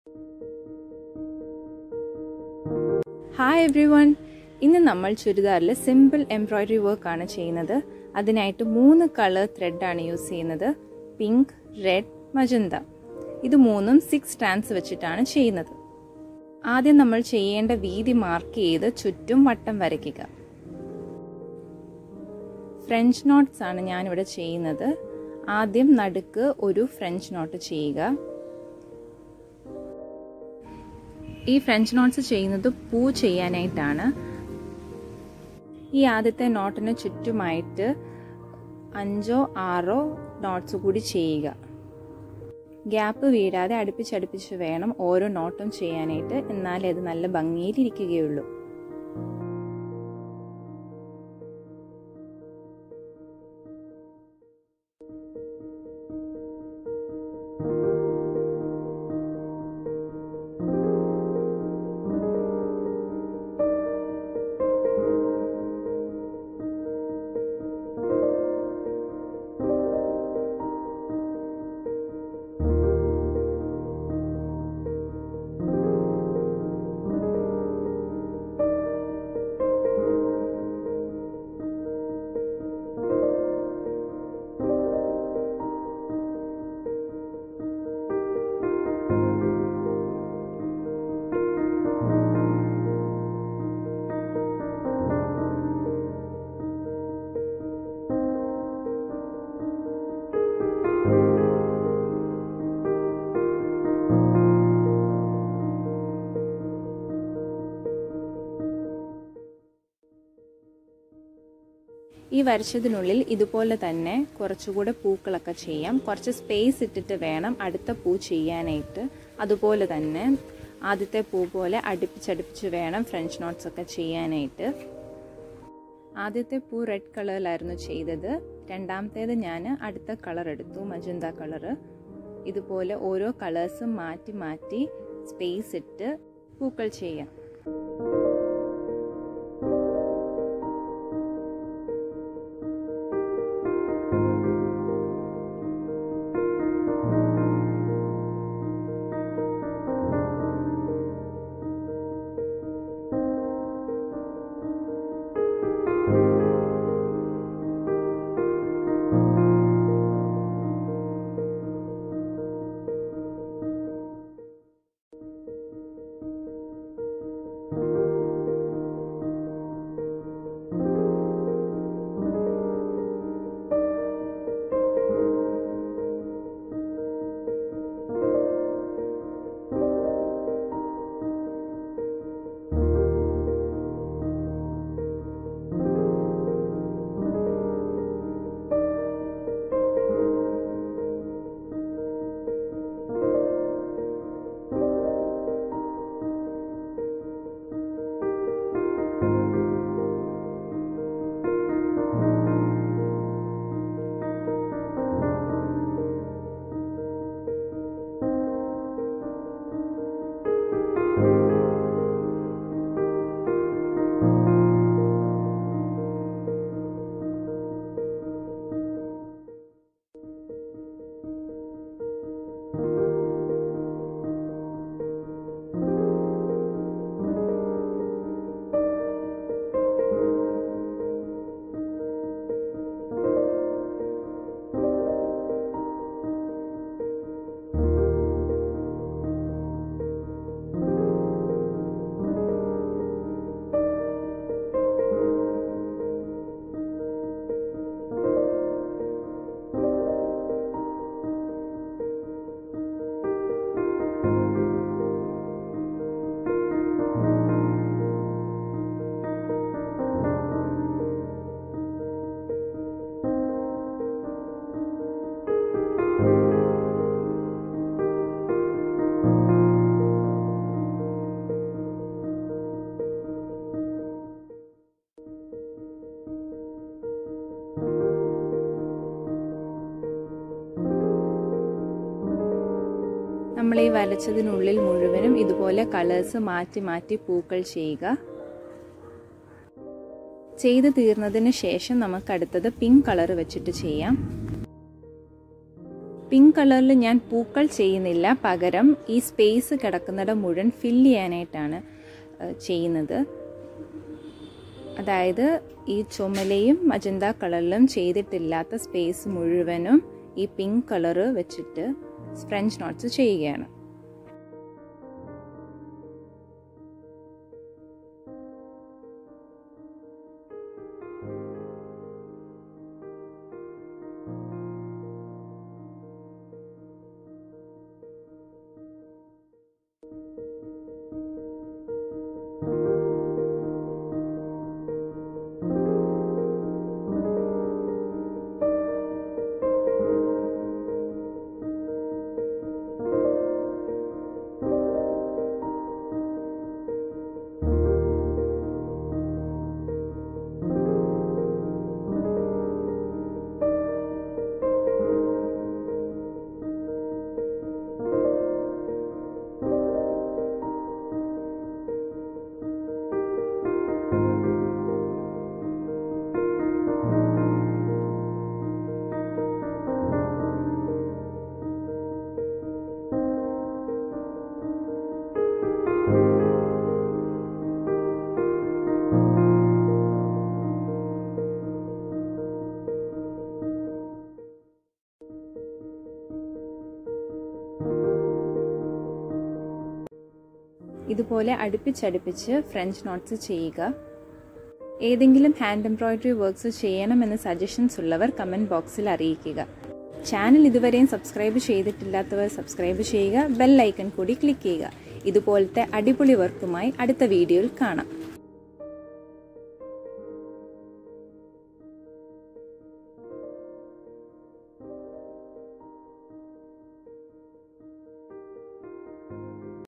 hi every one ഇന്ന് നമ്മൾ ചുരിദാറിൽ simple embroidery work ആണ് ചെയ്യുന്നത് അതിനായിട്ട് മൂന്ന് കളർ ത്രെഡാണ് യൂസ് ചെയ്യുന്നത് പിങ്ക് റെഡ് മജന്ത ഇത് മൂന്നും സിക്സ് സ്റ്റാൻഡ്സ് വെച്ചിട്ടാണ് ചെയ്യുന്നത് ആദ്യം നമ്മൾ ചെയ്യേണ്ട വീതി മാർക്ക് ചെയ്ത് ചുറ്റും വട്ടം വരയ്ക്കുക ഫ്രഞ്ച് നോട്ട്സ് ആണ് ഞാനിവിടെ ചെയ്യുന്നത് ആദ്യം നടുക്ക് ഒരു ഫ്രഞ്ച് നോട്ട് ചെയ്യുക ഈ ഫ്രഞ്ച് നോട്ട്സ് ചെയ്യുന്നത് പൂ ചെയ്യാനായിട്ടാണ് ഈ ആദ്യത്തെ നോട്ടിന് ചുറ്റുമായിട്ട് അഞ്ചോ ആറോ നോട്ട്സ് കൂടി ചെയ്യുക ഗ്യാപ്പ് വീഴാതെ അടുപ്പിച്ചടുപ്പിച്ച് വേണം ഓരോ നോട്ടും ചെയ്യാനായിട്ട് എന്നാലേ അത് നല്ല ഭംഗിയിലിരിക്കുകയുള്ളൂ ഈ വരച്ചതിനുള്ളിൽ ഇതുപോലെ തന്നെ കുറച്ചുകൂടെ പൂക്കളൊക്കെ ചെയ്യാം കുറച്ച് സ്പേസ് ഇട്ടിട്ട് വേണം അടുത്ത പൂ ചെയ്യാനായിട്ട് അതുപോലെ തന്നെ ആദ്യത്തെ പൂ പോലെ അടുപ്പിച്ചടുപ്പിച്ച് വേണം ഫ്രഞ്ച് നോട്ട്സ് ഒക്കെ ചെയ്യാനായിട്ട് ആദ്യത്തെ പൂ റെഡ് കളറിലായിരുന്നു ചെയ്തത് രണ്ടാമത്തേത് ഞാൻ അടുത്ത കളർ എടുത്തു മജന്ത കളറ് ഇതുപോലെ ഓരോ കളേഴ്സും മാറ്റി മാറ്റി സ്പേസ് ഇട്ട് പൂക്കൾ ചെയ്യാം നമ്മൾ ഈ വരച്ചതിനുള്ളിൽ മുഴുവനും ഇതുപോലെ കളേഴ്സ് മാറ്റി മാറ്റി പൂക്കൾ ചെയ്യുക ചെയ്ത് തീർന്നതിന് ശേഷം നമുക്ക് അടുത്തത് പിങ്ക് കളർ വെച്ചിട്ട് ചെയ്യാം പിങ്ക് കളറിൽ ഞാൻ പൂക്കൾ ചെയ്യുന്നില്ല പകരം ഈ സ്പേസ് കിടക്കുന്നിടം മുഴുവൻ ഫില്ല് ചെയ്യാനായിട്ടാണ് ചെയ്യുന്നത് അതായത് ഈ ചുമലയും മജന്ത കളറിലും ചെയ്തിട്ടില്ലാത്ത സ്പേസ് മുഴുവനും ഈ പിങ്ക് കളറ് വെച്ചിട്ട് ഫ്രഞ്ച് നോട്ട്സ് ചെയ്യുകയാണ് ഇതുപോലെ അടുപ്പിച്ചടുപ്പിച്ച് ഫ്രഞ്ച് നോട്ട്സ് ചെയ്യുക ഏതെങ്കിലും ഹാൻഡ് എംബ്രോയിഡറി വർക്ക്സ് ചെയ്യണമെന്ന് സജഷൻസ് ഉള്ളവർ കമൻറ്റ് ബോക്സിൽ അറിയിക്കുക ചാനൽ ഇതുവരെയും സബ്സ്ക്രൈബ് ചെയ്തിട്ടില്ലാത്തവർ സബ്സ്ക്രൈബ് ചെയ്യുക ബെൽ ഐക്കൺ കൂടി ക്ലിക്ക് ചെയ്യുക ഇതുപോലത്തെ അടിപൊളി വർക്കുമായി അടുത്ത വീഡിയോയിൽ കാണാം